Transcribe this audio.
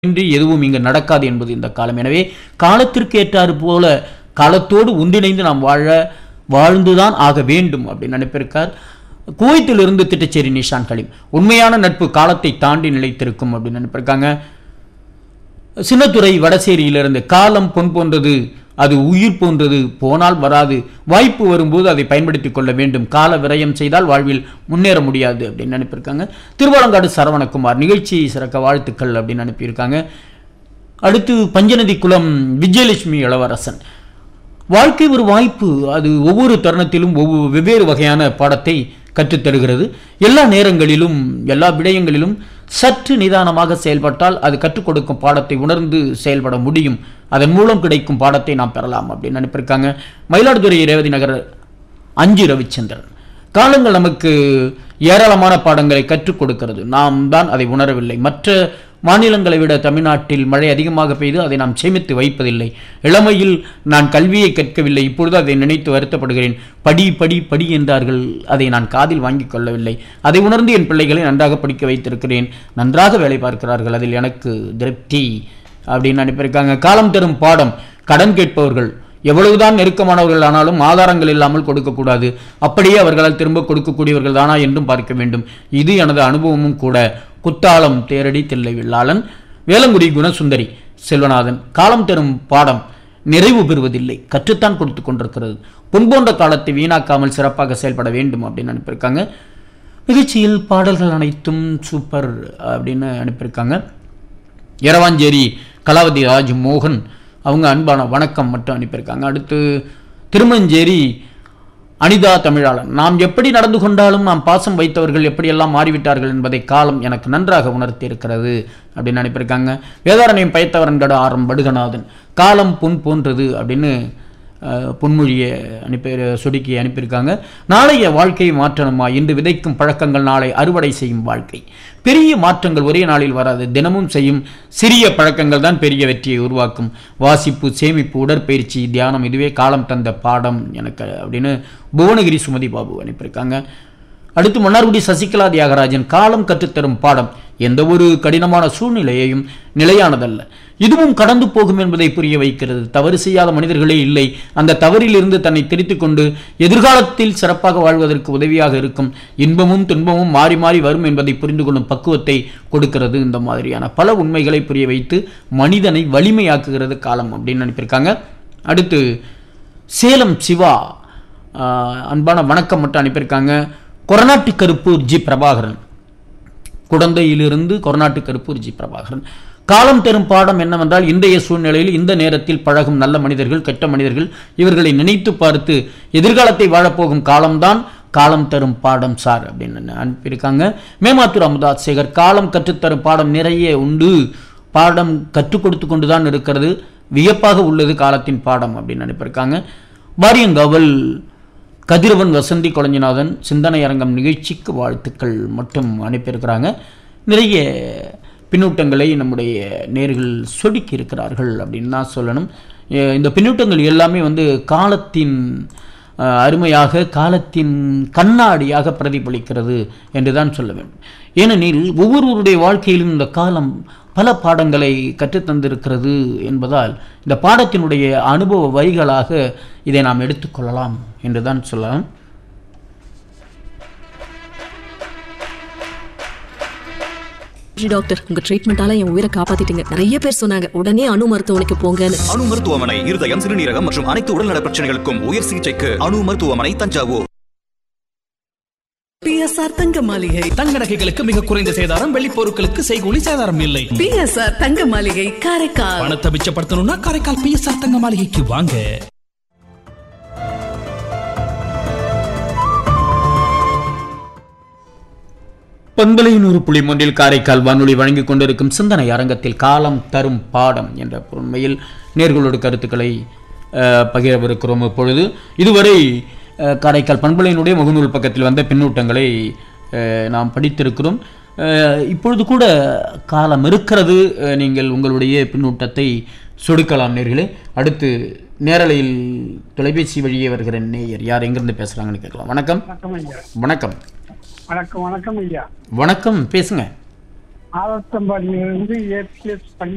இன்றி எதுவும் இங்கு நடக்காது என்பது இந்த காலம் எனவே காலத்திற்கு ஏற்றாறு போல காலத்தோடு ஒன்றிணைந்து நாம் வாழ வாழ்ந்துதான் ஆக வேண்டும் அப்படின்னு நினைப்பிருக்கார் குவைத்திலிருந்து திட்டச்சேரி நிஷான் கலீம் உண்மையான நட்பு காலத்தை தாண்டி நிலைத்திருக்கும் அப்படின்னு நினைப்பிருக்காங்க சின்னத்துறை வடசேரியிலிருந்து காலம் பொன் போன்றது அது உயிர் போன்றது போனால் வராது வாய்ப்பு வரும்போது அதை பயன்படுத்திக் கொள்ள வேண்டும் கால விரயம் செய்தால் வாழ்வில் முன்னேற முடியாது அப்படின்னு அனுப்பியிருக்காங்க திருவாலங்காடு சரவணகுமார் நிகழ்ச்சி சிறக்க வாழ்த்துக்கள் அப்படின்னு அனுப்பியிருக்காங்க அடுத்து பஞ்சநதி குளம் விஜயலட்சுமி இளவரசன் வாழ்க்கை ஒரு வாய்ப்பு அது ஒவ்வொரு தருணத்திலும் ஒவ்வொரு வெவ்வேறு வகையான பாடத்தை கற்றுத்தருகிறது எல்லா நேரங்களிலும் எல்லா விடயங்களிலும் சற்று நிதானமாக செயல்பட்டால் அது கற்றுக் கொடுக்கும் பாடத்தை உணர்ந்து செயல்பட முடியும் அதன் மூலம் கிடைக்கும் பாடத்தை நாம் பெறலாம் அப்படின்னு அனுப்பியிருக்காங்க மயிலாடுதுறை ரேவதி நகர் அஞ்சு ரவிச்சந்திரன் காலங்கள் நமக்கு ஏராளமான பாடங்களை கற்றுக் கொடுக்கிறது நாம் தான் அதை உணரவில்லை மற்ற மாநிலங்களை விட தமிழ்நாட்டில் மழை அதிகமாக பெய்து அதை நாம் சேமித்து வைப்பதில்லை இளமையில் நான் கல்வியை கற்கவில்லை இப்பொழுது அதை நினைத்து வருத்தப்படுகிறேன் படி படி படி என்றார்கள் அதை நான் காதில் வாங்கிக் கொள்ளவில்லை அதை உணர்ந்து என் பிள்ளைகளை நன்றாக படிக்க வைத்திருக்கிறேன் நன்றாக வேலை பார்க்கிறார்கள் அதில் எனக்கு திருப்தி அப்படின்னு அனுப்பியிருக்காங்க காலம் தரும் பாடம் கடன் கேட்பவர்கள் எவ்வளவுதான் நெருக்கமானவர்கள் ஆனாலும் ஆதாரங்கள் இல்லாமல் கொடுக்கக்கூடாது அப்படியே அவர்களால் திரும்ப கொடுக்கக்கூடியவர்கள் தானா என்றும் பார்க்க வேண்டும் இது எனது அனுபவமும் கூட குத்தாலம் தேரடி தில்லை வில்லாளன் வேலங்குடி குணசுந்தரி செல்வநாதன் காலம் தரும் பாடம் நிறைவு பெறுவதில்லை கற்றுத்தான் கொடுத்து கொண்டிருக்கிறது பொன்போன்ற காலத்தை வீணாக்காமல் சிறப்பாக செயல்பட வேண்டும் அப்படின்னு அனுப்பியிருக்காங்க நிகழ்ச்சியில் பாடல்கள் அனைத்தும் சூப்பர் அப்படின்னு அனுப்பியிருக்காங்க எரவாஞ்சேரி கலாவதி ராஜ் மோகன் அவங்க அன்பான வணக்கம் மட்டும் அனுப்பியிருக்காங்க அடுத்து திருமஞ்சேரி அனிதா தமிழாளன் நாம் எப்படி நடந்து கொண்டாலும் நாம் பாசம் வைத்தவர்கள் எப்படியெல்லாம் மாறிவிட்டார்கள் என்பதை காலம் எனக்கு நன்றாக உணர்த்தி இருக்கிறது அப்படின்னு அனுப்பியிருக்காங்க வேதாரண்யம் பயத்தவரன்கட ஆரம் படுகநாதன் காலம் பொன் போன்றது அப்படின்னு அஹ், பொன்மொழியை அனுப்பி சொடுக்கி அனுப்பியிருக்காங்க நாளைய வாழ்க்கையை மாற்றணுமா இன்று விதைக்கும் பழக்கங்கள் நாளை அறுவடை செய்யும் வாழ்க்கை பெரிய மாற்றங்கள் ஒரே நாளில் வராது தினமும் செய்யும் சிறிய பழக்கங்கள் தான் பெரிய வெற்றியை உருவாக்கும் வாசிப்பு சேமிப்பு உடற்பயிற்சி தியானம் இதுவே காலம் தந்த பாடம் எனக்கு அப்படின்னு புவனகிரி சுமதி பாபு அனுப்பியிருக்காங்க அடுத்து மன்னார்குடி சசிகலா தியாகராஜன் காலம் கற்றுத்தரும் பாடம் எந்த ஒரு கடினமான சூழ்நிலையையும் நிலையானதல்ல இதுவும் கடந்து போகும் என்பதை புரிய வைக்கிறது தவறு செய்யாத மனிதர்களே இல்லை அந்த தவறிலிருந்து தன்னை திரித்துக் கொண்டு எதிர்காலத்தில் சிறப்பாக வாழ்வதற்கு உதவியாக இருக்கும் இன்பமும் துன்பமும் மாறி மாறி வரும் என்பதை புரிந்து கொள்ளும் பக்குவத்தை கொடுக்கிறது இந்த மாதிரியான பல உண்மைகளை புரிய வைத்து மனிதனை வலிமையாக்குகிறது காலம் அப்படின்னு அனுப்பியிருக்காங்க அடுத்து சேலம் சிவா ஆஹ், அன்பான வணக்கம் மட்டும் அனுப்பியிருக்காங்க கொரநாட்டு கருப்பூர் ஜி பிரபாகரன் குடந்தையிலிருந்து கொரநாட்டு கருப்பூர் ஜி பிரபாகரன் காலம் தரும் பாடம் என்னவென்றால் இன்றைய சூழ்நிலையில் இந்த நேரத்தில் பழகும் நல்ல மனிதர்கள் கெட்ட மனிதர்கள் இவர்களை நினைத்து பார்த்து எதிர்காலத்தை வாழப்போகும் காலம்தான் காலம் தரும் பாடம் சார் அப்படின்னு அனுப்பியிருக்காங்க மேமாத்தூர் அமுதாத் சேகர் காலம் கற்றுத்தரும் பாடம் நிறைய உண்டு பாடம் கற்றுக் கொடுத்து கொண்டு தான் இருக்கிறது வியப்பாக உள்ளது காலத்தின் பாடம் அப்படின்னு அனுப்பியிருக்காங்க வாரியங்கவல் கதிரவன் வசந்தி கொளஞ்சிநாதன் சிந்தனை அரங்கம் நிகழ்ச்சிக்கு வாழ்த்துக்கள் மட்டும் அனுப்பியிருக்கிறாங்க நிறைய பின்னூட்டங்களை நம்முடைய நேர்கள் சொடுக்கி இருக்கிறார்கள் அப்படின்னு தான் சொல்லணும் எ- இந்த பின்னூட்டங்கள் எல்லாமே வந்து காலத்தின் அஹ், அருமையாக காலத்தின் கண்ணாடியாக பிரதிபலிக்கிறது என்று தான் சொல்ல வேண்டும் ஏனெனில் ஒவ்வொருவருடைய வாழ்க்கையிலும் இந்த காலம் பல பாடங்களை கற்றுத்தந்திருக்கிறது என்பதால் இந்த பாடத்தினுடைய அனுபவ வரிகளாக இதை நாம் எடுத்துக்கொள்ளலாம் என்று தான் சொல்லலாம் நன்றி டாக்டர் உங்க ட்ரீட்மெண்டால என் உயிரை காப்பாத்திட்டீங்க நிறைய பேர் சொன்னாங்க உடனே அணு மருத்துவமனைக்கு போங்கன்னு அணு மருத்துவமனை இருதயம் சிறுநீரகம் மற்றும் அனைத்து உடல்நல பிரச்சனைகளுக்கும் உயர் சிகிச்சைக்கு அணு மருத்துவமனை தஞ்சாவூர் பிஎஸ்ஆர் தங்க மாளிகை தங்க நகைகளுக்கு மிக குறைந்த சேதாரம் வெள்ளி பொருட்களுக்கு செய்கூலி சேதாரம் இல்லை பிஎஸ்ஆர் தங்க மாளிகை காரைக்கால் பணத்தை மிச்சப்படுத்தணும்னா காரைக்கால் பிஎஸ்ஆர் தங்க மாளிகைக்கு வாங்க பண்பலையின் புள்ளி ஒன்றில் காரைக்கால் வானொலி வழங்கிக் கொண்டிருக்கும் சிந்தனை அரங்கத்தில் காலம் தரும் பாடம் என்ற உண்மையில் நேர்களோடு கருத்துக்களை அஹ், பகிரவிருக்கிறோம் இப்பொழுது இதுவரை அஹ், காரைக்கால் பண்பலையினுடைய முகநூல் பக்கத்தில் வந்த பின்னூட்டங்களை அஹ், நாம் படித்திருக்கிறோம் அஹ், இப்பொழுது கூட காலம் இருக்கிறது அஹ், நீங்கள் உங்களுடைய பின்னூட்டத்தை சொடுக்கலாம் நேர்களே அடுத்து நேரலையில் தொலைபேசி வழியே வருகிற நேயர் யார் எங்கிருந்து பேசுகிறாங்கன்னு கேட்கலாம் வணக்கம் வணக்கம் ஐயா வணக்கம் வணக்கம் வணக்கம் ஐயா வணக்கம் பேசுங்க ஆலத்தம்பாடியிலிருந்து ஏபிஎஸ் பள்ளி